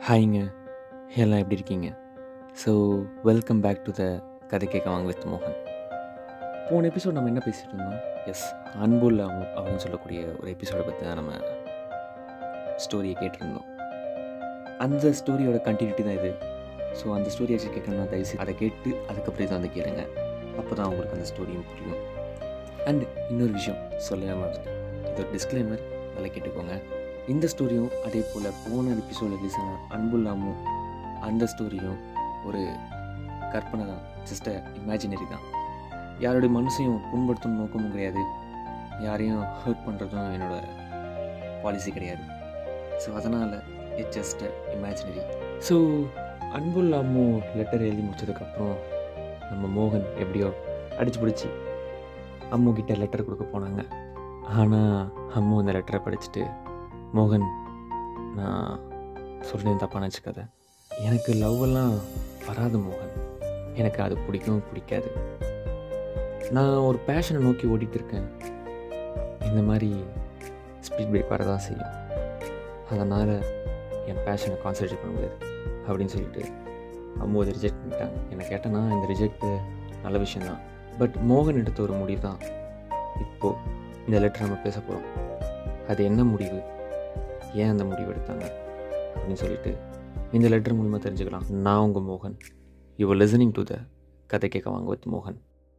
ஹாய்ங்க எல்லாம் எப்படி இருக்கீங்க so welcome back to the கதை கேட்க வாங்க வித் மோகன் போன எபிசோட் நம்ம என்ன பேசிகிட்டு இருந்தோம் எஸ் அன்புல் அப்படின்னு சொல்லக்கூடிய ஒரு எபிசோடை பற்றி தான் நம்ம ஸ்டோரியை கேட்டிருந்தோம் அந்த ஸ்டோரியோட கண்டினியூட்டி தான் இது ஸோ அந்த ஸ்டோரியை வச்சு கேட்கணும்னா தயவுசெய்து அதை கேட்டு அதுக்கப்புறம் இதை வந்து கேளுங்க அப்போ தான் உங்களுக்கு அந்த ஸ்டோரியும் புரியும் அண்ட் இன்னொரு விஷயம் சொல்லவே மறந்துட்டேன் இது ஒரு டிஸ்க்ளைமர் நல்லா கேட்டுக்கோங்க இந்த ஸ்டோரியும் அதே போல் போன எபிசோடில் ரிலீஸ் ஆன அன்புல்லாமும் அந்த ஸ்டோரியும் ஒரு கற்பனை தான் ஜஸ்ட் இமேஜினரி தான் யாருடைய மனசையும் புண்படுத்தணும் நோக்கமும் கிடையாது யாரையும் ஹர்ட் பண்ணுறதும் என்னோட பாலிசி கிடையாது ஸோ அதனால் இட் ஜஸ்ட் இமேஜினரி ஸோ அன்புல்லாமோ லெட்டர் எழுதி முடிச்சதுக்கப்புறம் நம்ம மோகன் எப்படியோ அடிச்சு பிடிச்சி அம்மு கிட்ட லெட்டர் கொடுக்க போனாங்க ஆனால் அம்மு அந்த லெட்டரை படிச்சுட்டு மோகன் நான் சொல்கிறேன் தப்பாக நினச்சிக்காத எனக்கு லவ் எல்லாம் வராது மோகன் எனக்கு அது பிடிக்கவும் பிடிக்காது நான் ஒரு பேஷனை நோக்கி ஓடிட்டு இருக்கேன் இந்த மாதிரி ஸ்பீட் பிரேக் வரதான் செய்யும் அதனால் என் பேஷனை கான்சன்ட்ரேட் பண்ண முடியாது அப்படின்னு சொல்லிட்டு அம்மு அதை ரிஜெக்ட் பண்ணிட்டாங்க என்னை கேட்டேன்னா இந்த ரிஜெக்ட் நல்ல விஷயந்தான் பட் மோகன் எடுத்த ஒரு முடிவு தான் இப்போது இந்த லெட்டர் நம்ம பேச போகிறோம் அது என்ன முடிவு ஏன் அந்த முடிவு எடுத்தாங்க அப்படின்னு சொல்லிட்டு இந்த லெட்டர் மூலிமா தெரிஞ்சுக்கலாம் நான் உங்கள் மோகன் யுவர் லிசனிங் டு த கதை கேட்க வாங்க வித் மோகன்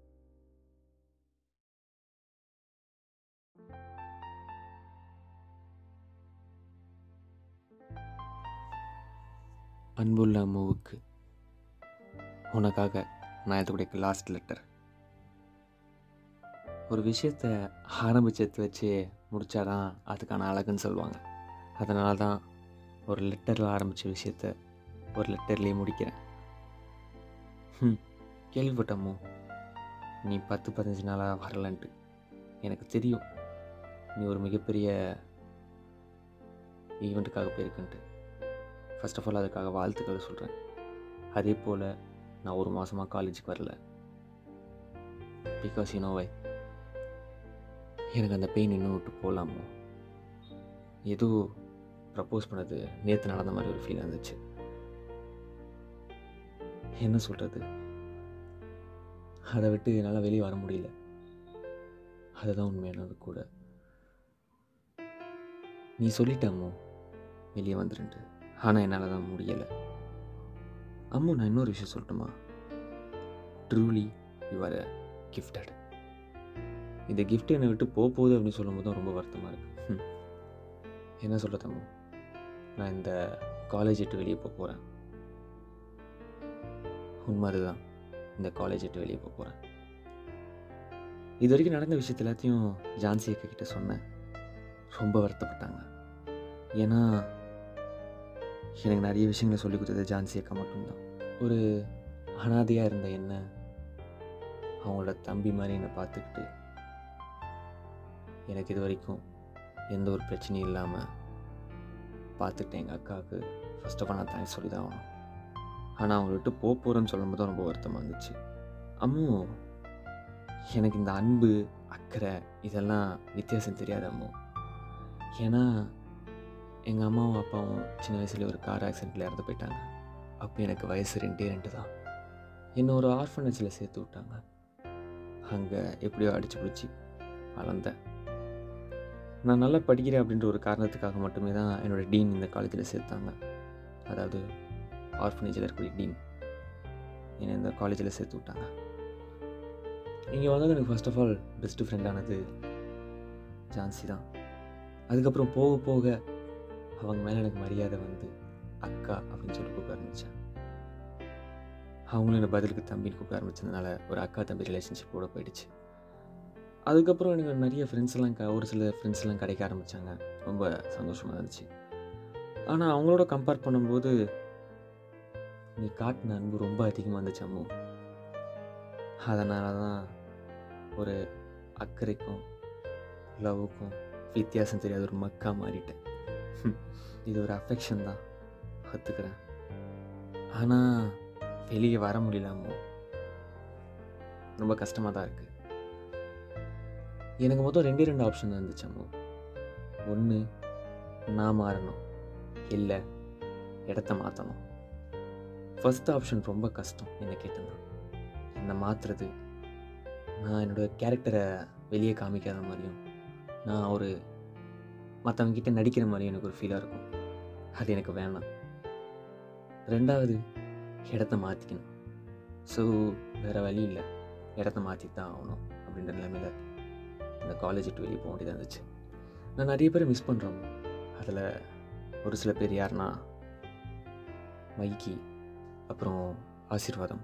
அன்புள்ள அம்மாவுக்கு உனக்காக நான் எழுதக்கூடிய லாஸ்ட் லெட்டர் ஒரு விஷயத்த ஆரம்பிச்சது வச்சு முடித்தாதான் அதுக்கான அழகுன்னு சொல்லுவாங்க அதனால தான் ஒரு லெட்டரில் ஆரம்பித்த விஷயத்த ஒரு லெட்டர்லேயே முடிக்கிறேன் ம் கேள்விப்பட்டமோ நீ பத்து பதினஞ்சு நாளாக வரலன்ட்டு எனக்கு தெரியும் நீ ஒரு மிகப்பெரிய ஈவெண்ட்டுக்காக போயிருக்குன்ட்டு ஃபர்ஸ்ட் ஆஃப் ஆல் அதுக்காக வாழ்த்துக்கள் சொல்கிறேன் அதே போல் நான் ஒரு மாதமாக காலேஜுக்கு வரல பிகாஸ் யூ நோ வை எனக்கு அந்த பெயின் இன்னும் விட்டு போகலாமோ ஏதோ ப்ரப்போஸ் பண்ணது நேற்று நடந்த மாதிரி ஒரு ஃபீல் இருந்துச்சு என்ன சொல்கிறது அதை விட்டு என்னால் வெளியே வர முடியல அதுதான் உண்மையானது கூட நீ சொல்லிட்டாமோ வெளியே வந்துருன்ட்டு ஆனால் என்னால் தான் முடியலை அம்மு நான் இன்னொரு விஷயம் சொல்லட்டுமா ட்ரூலி யூ ஆர் கிஃப்டட் இந்த கிஃப்ட் என்னை விட்டு போக போகுது அப்படின்னு சொல்லும்போது தான் ரொம்ப வருத்தமாக இருக்குது என்ன சொல்கிறது அம்மு நான் இந்த காலேஜ் விட்டு வெளியே போக போகிறேன் உண்மை அதுதான் இந்த காலேஜ் விட்டு வெளியே போக போகிறேன் இது வரைக்கும் நடந்த விஷயத்த எல்லாத்தையும் ஜான்சி அக்கா கிட்ட சொன்னேன் ரொம்ப வருத்தப்பட்டாங்க ஏன்னா எனக்கு நிறைய விஷயங்களை சொல்லி கொடுத்தது ஜான்சி அக்கா மட்டும்தான் ஒரு அனாதையாக இருந்த என்ன அவங்களோட தம்பி மாதிரி என்னை பார்த்துக்கிட்டு எனக்கு இது வரைக்கும் எந்த ஒரு பிரச்சனையும் இல்லாமல் பார்த்துக்கிட்டேன் எங்கள் அக்காவுக்கு ஃபர்ஸ்ட் ஆஃப் ஆல் நான் தேங்க்ஸ் சொல்லி தான் ஆகணும் ஆனால் அவங்க விட்டு போக போகிறேன்னு சொல்லும்போது தான் ரொம்ப வருத்தமாக இருந்துச்சு அம்மு எனக்கு இந்த அன்பு அக்கறை இதெல்லாம் வித்தியாசம் தெரியாது அம்மு ஏன்னா எங்கள் அம்மாவும் அப்பாவும் சின்ன வயசுல ஒரு கார் ஆக்சிடெண்ட்டில் இறந்து போயிட்டாங்க அப்போ எனக்கு வயசு ரெண்டே ரெண்டு தான் என்னை ஒரு ஆர்ஃபனேஜில் சேர்த்து விட்டாங்க அங்கே எப்படியோ அடித்து பிடிச்சி வளர்ந்தேன் நான் நல்லா படிக்கிறேன் அப்படின்ற ஒரு காரணத்துக்காக மட்டுமே தான் என்னோடய டீன் இந்த காலேஜில் சேர்த்தாங்க அதாவது ஆர்ஃபனேஜில் இருக்கக்கூடிய டீன் என்னை இந்த காலேஜில் சேர்த்து விட்டாங்க இங்கே வந்தது எனக்கு ஃபர்ஸ்ட் ஆஃப் ஆல் பெஸ்ட்டு ஃப்ரெண்டானது ஜான்சி தான் அதுக்கப்புறம் போக போக அவங்க மேலே எனக்கு மரியாதை வந்து அக்கா அப்படின்னு சொல்லி கூப்பிட ஆரம்பித்தேன் அவங்களும் என்னை பதிலுக்கு தம்பின்னு கூப்பிட ஆரம்பிச்சதுனால ஒரு அக்கா தம்பி ரிலேஷன்ஷிப்போட போயிடுச்சு அதுக்கப்புறம் எனக்கு நிறைய ஃப்ரெண்ட்ஸ் எல்லாம் க ஒரு சில ஃப்ரெண்ட்ஸ் எல்லாம் கிடைக்க ஆரம்பித்தாங்க ரொம்ப சந்தோஷமாக இருந்துச்சு ஆனால் அவங்களோட கம்பேர் பண்ணும்போது நீ காட்டின அன்பு ரொம்ப அதிகமாக இருந்துச்சு அம்மு அதனால தான் ஒரு அக்கறைக்கும் லவ்வுக்கும் வித்தியாசம் தெரியாத ஒரு மக்கா மாறிட்டேன் இது ஒரு அஃபெக்ஷன் தான் ஒத்துக்கிறேன் ஆனால் வெளியே வர முடியலாமோ ரொம்ப கஷ்டமாக தான் இருக்குது எனக்கு மொத்தம் ரெண்டே ரெண்டு ஆப்ஷன் இருந்துச்சு அம்மோ ஒன்று நான் மாறணும் இல்லை இடத்த மாற்றணும் ஃபர்ஸ்ட் ஆப்ஷன் ரொம்ப கஷ்டம் என்ன கேட்டேன்னா என்னை மாற்றுறது நான் என்னோடய கேரக்டரை வெளியே காமிக்காத மாதிரியும் நான் ஒரு மற்றவங்கக்கிட்ட நடிக்கிற மாதிரியும் எனக்கு ஒரு ஃபீலாக இருக்கும் அது எனக்கு வேணாம் ரெண்டாவது இடத்த மாற்றிக்கணும் ஸோ வேறு வழி இல்லை இடத்த மாற்றி தான் ஆகணும் அப்படின்ற நிலைமையில் இந்த காலேஜ் விட்டு வெளியே போக வேண்டியதாக இருந்துச்சு நான் நிறைய பேரை மிஸ் பண்ணுறோம் அதில் ஒரு சில பேர் யாருன்னா மைக்கி அப்புறம் ஆசீர்வாதம்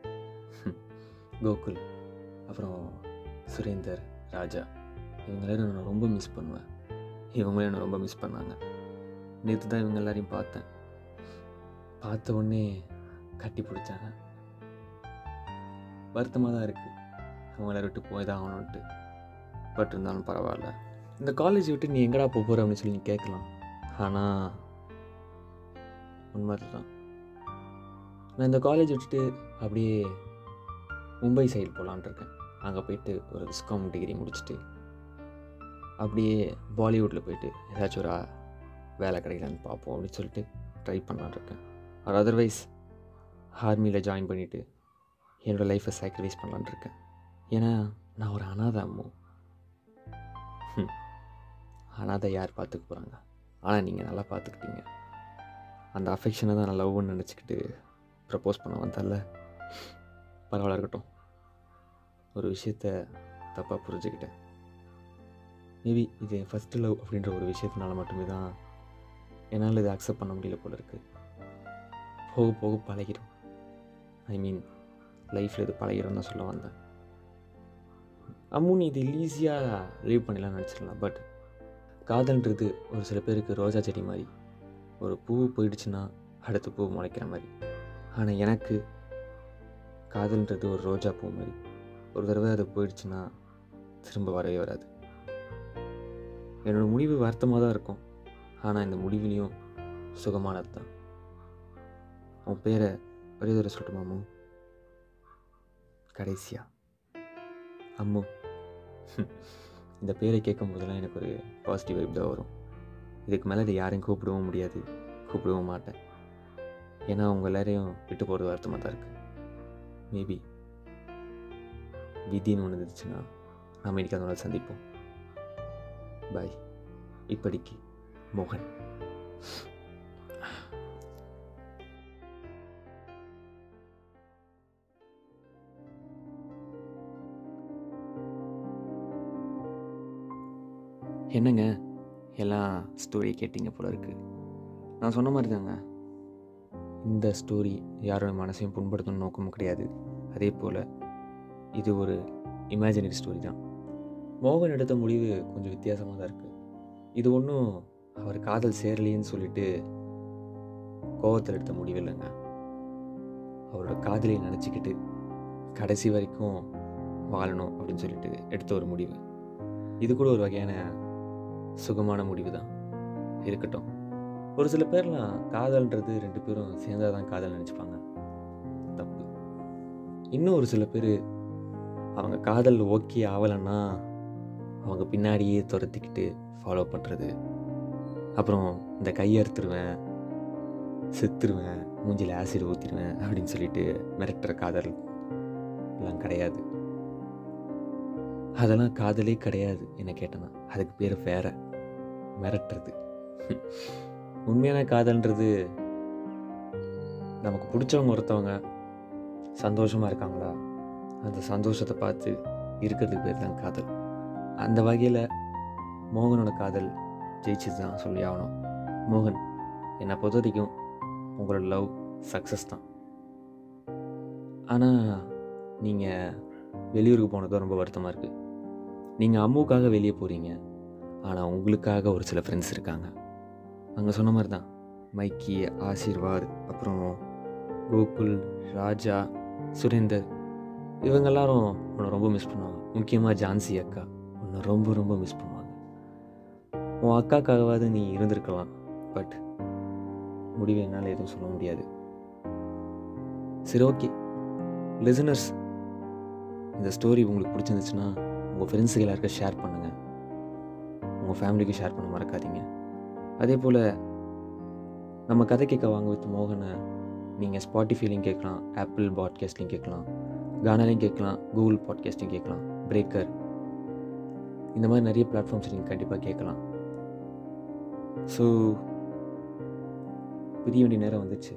கோகுல் அப்புறம் சுரேந்தர் ராஜா இவங்களாம் நான் ரொம்ப மிஸ் பண்ணுவேன் இவங்களும் என்னை ரொம்ப மிஸ் பண்ணாங்க நேற்று தான் இவங்க எல்லாரையும் பார்த்தேன் பார்த்த உடனே கட்டி பிடிச்சாங்க வருத்தமாக தான் இருக்குது அவங்கள விட்டு போய் தான் ஆகணுன்ட்டு பட் இருந்தாலும் பரவாயில்ல இந்த காலேஜ் விட்டு நீ எங்கடா போக போகிற அப்படின்னு சொல்லி நீ கேட்கலாம் ஆனால் உண்மை தான் நான் இந்த காலேஜ் விட்டுட்டு அப்படியே மும்பை சைடு போகலான் இருக்கேன் அங்கே போயிட்டு ஒரு விஸ்காம் டிகிரி முடிச்சுட்டு அப்படியே பாலிவுட்டில் போயிட்டு ஏதாச்சும் ஒரு வேலை கிடைக்கலான்னு பார்ப்போம் அப்படின்னு சொல்லிட்டு ட்ரை பண்ணலான் இருக்கேன் ஆர் அதர்வைஸ் ஆர்மியில் ஜாயின் பண்ணிவிட்டு என்னோடய லைஃப்பை சாக்ரிஃபைஸ் பண்ணலான் இருக்கேன் ஏன்னா நான் ஒரு அனாதை அம்மு ஹம். அனாதை யார் பார்த்துக்க போகிறாங்க ஆனால் நீங்கள் நல்லா பார்த்துக்கிட்டீங்க அந்த அஃபெக்ஷனை தான் நான் லவ்னு நினச்சிக்கிட்டு ப்ரப்போஸ் பண்ண வந்தல பரவாயில்ல இருக்கட்டும் ஒரு விஷயத்த தப்பாக புரிஞ்சுக்கிட்டேன் மேபி இது ஃபஸ்ட்டு லவ் அப்படின்ற ஒரு விஷயத்தினால மட்டுமே தான் என்னால் இதை அக்செப்ட் பண்ண முடியல போல இருக்குது போக போக பழகிடும் ஐ மீன் லைஃப்பில் இது பழகிடும் தான் சொல்ல வந்தேன் அம்மு நீ இது ஈஸியாக லீவ் பண்ணிடலாம் நினச்சிடலாம் பட் காதல்ன்றது ஒரு சில பேருக்கு ரோஜா செடி மாதிரி ஒரு பூ போயிடுச்சுன்னா அடுத்த பூ முளைக்கிற மாதிரி ஆனால் எனக்கு காதல்ன்றது ஒரு ரோஜா பூ மாதிரி ஒரு தடவை அது போயிடுச்சுன்னா திரும்ப வரவே வராது என்னோடய முடிவு வருத்தமாக தான் இருக்கும் ஆனால் இந்த முடிவுலேயும் சுகமானது தான் உன் பேரை ஒரே தடவை சொல்லட்டுமா அம்மு கடைசியா அம்மு இந்த பேரை கேட்கும் போதெல்லாம் எனக்கு ஒரு பாசிட்டிவ் வைப் தான் வரும் இதுக்கு மேலே இது யாரையும் கூப்பிடவும் முடியாது கூப்பிடவும் மாட்டேன் ஏன்னா அவங்க எல்லாரையும் விட்டு போகிறது வருத்தமாக தான் இருக்குது மேபி விதின்னு ஒன்று இருந்துச்சுன்னா நாம் இன்னைக்கு அதனோட சந்திப்போம் பாய் இப்படிக்கு மோகன் என்னங்க எல்லாம் ஸ்டோரி கேட்டிங்க போல இருக்கு நான் சொன்ன மாதிரி தாங்க இந்த ஸ்டோரி யாரோட மனசையும் புண்படுத்தணும் நோக்கமும் கிடையாது அதே போல் இது ஒரு இமேஜினரி ஸ்டோரி தான் மோகன் எடுத்த முடிவு கொஞ்சம் வித்தியாசமாக தான் இருக்குது இது ஒன்றும் அவர் காதல் சேரலைன்னு சொல்லிட்டு கோவத்தில் எடுத்த முடிவு இல்லைங்க அவரோட காதலியை நினச்சிக்கிட்டு கடைசி வரைக்கும் வாழணும் அப்படின்னு சொல்லிட்டு எடுத்த ஒரு முடிவு இது கூட ஒரு வகையான சுகமான முடிவு தான் இருக்கட்டும் ஒரு சில பேர்லாம் காதல்ன்றது ரெண்டு பேரும் சேர்ந்தா தான் காதல் நினச்சிப்பாங்க தப்பு இன்னும் ஒரு சில பேர் அவங்க காதல் ஓகே ஆகலைன்னா அவங்க பின்னாடியே துரத்திக்கிட்டு ஃபாலோ பண்ணுறது அப்புறம் இந்த கையறுத்துருவேன் செத்துருவேன் மூஞ்சில் ஆசிட் ஊற்றிடுவேன் அப்படின்னு சொல்லிட்டு மிரட்டுற காதல் எல்லாம் கிடையாது அதெல்லாம் காதலே கிடையாது என்ன கேட்டேன்னா அதுக்கு பேர் வேற மிரட்டுறது உண்மையான காதல்ன்றது நமக்கு பிடிச்சவங்க ஒருத்தவங்க சந்தோஷமாக இருக்காங்களா அந்த சந்தோஷத்தை பார்த்து இருக்கிறதுக்கு பேர் தான் காதல் அந்த வகையில் மோகனோட காதல் ஜெயிச்சு தான் சொல்லி ஆகணும் மோகன் என்னை பொறுத்த வரைக்கும் உங்களோட லவ் சக்ஸஸ் தான் ஆனால் நீங்கள் வெளியூருக்கு போனது ரொம்ப வருத்தமாக இருக்குது நீங்கள் அம்முக்காக வெளியே போகிறீங்க ஆனால் உங்களுக்காக ஒரு சில ஃப்ரெண்ட்ஸ் இருக்காங்க அங்கே சொன்ன மாதிரி தான் மைக்கி ஆசீர்வாத் அப்புறம் கோகுல் ராஜா சுரேந்தர் இவங்க எல்லாரும் உன்னை ரொம்ப மிஸ் பண்ணுவாங்க முக்கியமாக ஜான்சி அக்கா உன்னை ரொம்ப ரொம்ப மிஸ் பண்ணுவாங்க உன் அக்காக்காகவாவது நீ இருந்திருக்கலாம் பட் முடிவு என்னால் எதுவும் சொல்ல முடியாது சரி ஓகே லிசனர்ஸ் இந்த ஸ்டோரி உங்களுக்கு பிடிச்சிருந்துச்சுன்னா உங்கள் ஃப்ரெண்ட்ஸுக்கு எல்லாருக்கும் ஷேர் பண்ணுங்கள் உங்கள் ஃபேமிலிக்கு ஷேர் பண்ண மறக்காதீங்க அதே போல் நம்ம கதை கேட்க வாங்க வித் மோகனை நீங்கள் ஸ்பாட்டிஃபைலையும் கேட்கலாம் ஆப்பிள் பாட்காஸ்ட்லையும் கேட்கலாம் கானாலையும் கேட்கலாம் கூகுள் பாட்காஸ்ட்லையும் கேட்கலாம் பிரேக்கர் இந்த மாதிரி நிறைய பிளாட்ஃபார்ம்ஸ் நீங்கள் கண்டிப்பாக கேட்கலாம் ஸோ பிரிய வேண்டிய நேரம் வந்துச்சு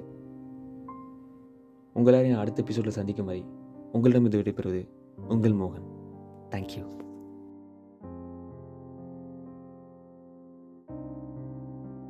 உங்களாரையும் அடுத்த எபிசோடில் சந்திக்கும் மாதிரி உங்களிடம் இது விடைபெறுவது உங்கள் மோகன் தேங்க்யூ